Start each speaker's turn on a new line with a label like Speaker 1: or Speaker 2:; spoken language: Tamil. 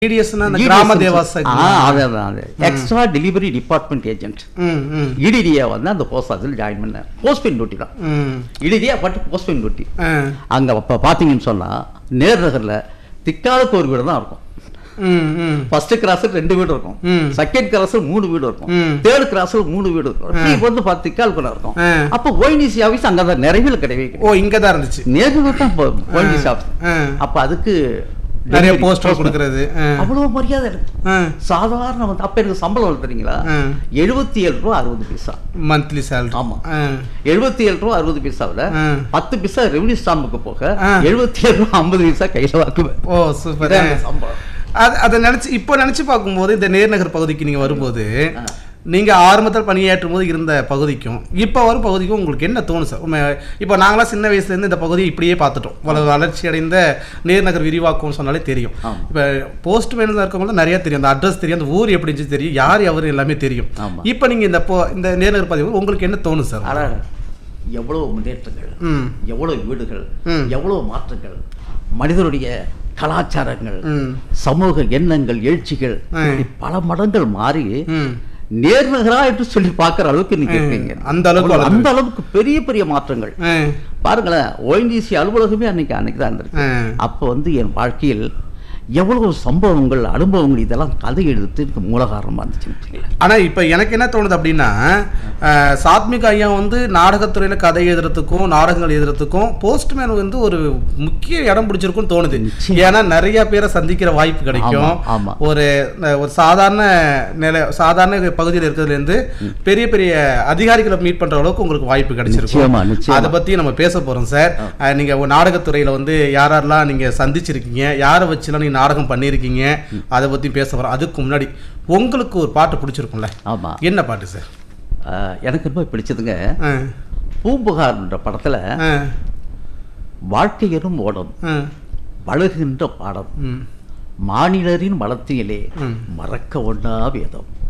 Speaker 1: டிடிஎஸ்னா அந்த கிராம தேவாஸ்
Speaker 2: ஆ அதான் அது எக்ஸ்ட்ரா டெலிவரி டிபார்ட்மெண்ட் ஏஜென்ட்
Speaker 1: ம் ம்
Speaker 2: இடிடியா வந்து அந்த போஸ்ட் ஆஃபீஸில் ஜாயின் பண்ணேன் போஸ்ட்பெயின் டியூட்டி தான்
Speaker 1: ம்
Speaker 2: இடிடியா பட் போஸ்ட்பெயின் டியூட்டி
Speaker 1: ஆ
Speaker 2: அங்கே அப்போ பார்த்தீங்கன்னு சொன்னால் நேர் நகரில் திக்காலுக்கு ஒரு வீடு தான் இருக்கும்
Speaker 1: ம் ம்
Speaker 2: ஃபர்ஸ்ட் கிராஸில் ரெண்டு வீடு இருக்கும்
Speaker 1: ம்.
Speaker 2: செகண்ட் கிராஸில் மூணு வீடு இருக்கும்
Speaker 1: ம்.
Speaker 2: தேர்ட் கிராஸில் மூணு வீடு இருக்கும் இப்படி வந்து பார்த்து திக்காலுக்குள்ள இருக்கும்
Speaker 1: ஆ.
Speaker 2: அப்போ ஓஎன்டிசி ஆஃபீஸ் அங்கே தான் நிறைவில் கிடையவே கிடையாது
Speaker 1: ஓ இங்க தான் இருந்துச்சு
Speaker 2: நேரில் தான் ஓஎன்டிசி ஆஃபீஸ்
Speaker 1: ஆ.
Speaker 2: அப்போ அதுக்கு
Speaker 1: நிறைய
Speaker 2: delivery,
Speaker 1: போஸ்டர்
Speaker 2: postman.
Speaker 1: கொடுக்கறது ஆ.
Speaker 2: அவ்வளோ மரியாதை எனக்கு
Speaker 1: ஆ
Speaker 2: சாதாரண வந்து அப்போ எனக்கு சம்பளம் எவ்வளவு தெரியுங்களா
Speaker 1: ஆ.
Speaker 2: எழுபத்தி ஏழு ரூபா அறுபது பைசா
Speaker 1: மந்த்லி சேலரி
Speaker 2: ஆமா.
Speaker 1: ஆ
Speaker 2: எழுபத்தி ஏழு ரூபா அறுபது பைசாவில்
Speaker 1: ஆ.
Speaker 2: பத்து பைசா ரெவன்யூ ஸ்டாம்புக்கு போக
Speaker 1: ஆ.
Speaker 2: எழுபத்தி ஏழு ரூபா ஐம்பது பைசா கையில் வாக்குவேன்
Speaker 1: ஓ சூப்பர்
Speaker 2: இதான் எனக்கு சம்பளம்
Speaker 1: அது அதை நினைச்சு இப்போ நினைச்சு பார்க்கும்போது இந்த நேர்நகர் பகுதிக்கு நீங்க வரும்போது
Speaker 2: ஆ.
Speaker 1: நீங்க ஆரம்பத்தில் பணியாற்றும் போது இருந்த பகுதிக்கும் இப்போ வரும் பகுதிக்கும் உங்களுக்கு என்ன தோணும் சார் உண்மை இப்போ நாங்களாம் சின்ன வயசுல இருந்து இந்த பகுதியை இப்படியே பார்த்துட்டோம் வள வளர்ச்சி அடைந்த நேர்நகர் விரிவாக்கம்னு சொன்னாலே தெரியும்
Speaker 2: ஆமா.
Speaker 1: இப்போ போஸ்ட் மேன் இருக்கவங்களும் நிறைய தெரியும் அந்த அட்ரஸ் தெரியும் அந்த ஊர் எப்படி இருந்துச்சு தெரியும் யார் எவர் எல்லாமே தெரியும்
Speaker 2: ஆமா.
Speaker 1: இப்போ நீங்க இந்த போ இந்த நேர்நகர் பதிவு உங்களுக்கு என்ன தோணும் சார்
Speaker 2: ஆனால் எவ்வளவு முன்னேற்றங்கள்
Speaker 1: ம்
Speaker 2: எவ்வளவு வீடுகள்
Speaker 1: ம்.
Speaker 2: எவ்வளவு மாற்றங்கள் மனிதனுடைய கலாச்சாரங்கள்
Speaker 1: ம்
Speaker 2: சமூக எண்ணங்கள் எழுச்சிகள்
Speaker 1: ஆ.
Speaker 2: இப்படி பல மடங்கள் மாறி
Speaker 1: ம்
Speaker 2: நேர்நகரா என்று சொல்லி பார்க்குற அளவுக்கு நீங்க
Speaker 1: ம்.
Speaker 2: இருக்கீங்க
Speaker 1: அந்த அளவுக்கு
Speaker 2: அவ்வளவு- அந்த
Speaker 1: வளர்ந்து.
Speaker 2: அளவுக்கு பெரிய பெரிய மாற்றங்கள்
Speaker 1: ஆ
Speaker 2: பாருங்களேன் ஓஎன்டிசி அலுவலகமே அன்னைக்கு அன்னைக்கு தான் இருந்திருக்கு
Speaker 1: ஆ.
Speaker 2: அப்போ வந்து என் வாழ்க்கையில் எவ்வளவு சம்பவங்கள் அனுபவங்கள் இதெல்லாம் கதை எழுதுறதுக்கு மூல காரணமா இருந்துச்சுன்னு வச்சுக்கோங்களேன்.
Speaker 1: ஆனா இப்போ எனக்கு என்ன தோணுது அப்படின்னா அஹ், சாத்மிக் ஐயா வந்து நாடகத்துறையில கதை எழுதுறதுக்கும் நாடகங்கள் எழுதுறதுக்கும் போஸ்ட்மேன் வந்து ஒரு முக்கிய இடம் பிடிச்சிருக்கும்னு தோணுது
Speaker 2: நிச்சயம்.
Speaker 1: ஏன்னா நிறைய பேரை சந்திக்கிற வாய்ப்பு கிடைக்கும்
Speaker 2: ஆமா, ஆமா.
Speaker 1: ஒரு அஹ், ஒரு சாதாரண நிலை சாதாரண பகுதியில் இருக்கிறதுல இருந்து பெரிய பெரிய அதிகாரிகளை மீட் பண்ற அளவுக்கு உங்களுக்கு வாய்ப்பு கிடைச்சிருக்கும்
Speaker 2: நிச்சயமா, நிச்சயமா.
Speaker 1: அதை பத்தி நம்ம பேச போறோம் சார் அஹ், நீங்க ஒரு நாடகத்துறையில வந்து யாரெல்லாம் நீங்க சந்திச்சிருக்கீங்க யாரை வச்சுலாம் நீங்க நாடகம் பண்ணியிருக்கீங்க அதை பத்தி பேச போறோம் அதுக்கு முன்னாடி உங்களுக்கு ஒரு பாட்டு பிடிச்சிருக்கும்ல
Speaker 2: ஆமா
Speaker 1: என்ன பாட்டு சார்
Speaker 2: ஆஹ், எனக்கு ரொம்ப பிடிச்சதுங்க
Speaker 1: ஆ,
Speaker 2: பூம்புகார்ன்ற படத்துல
Speaker 1: ஆ,
Speaker 2: வாழ்க்கையரும் ஓடம்
Speaker 1: ஆ,
Speaker 2: பழகுகின்ற பாடம்
Speaker 1: ம்,
Speaker 2: மாநிலரின் வளத்திலே
Speaker 1: ம்.
Speaker 2: மறக்க ஒண்ணா வேதம்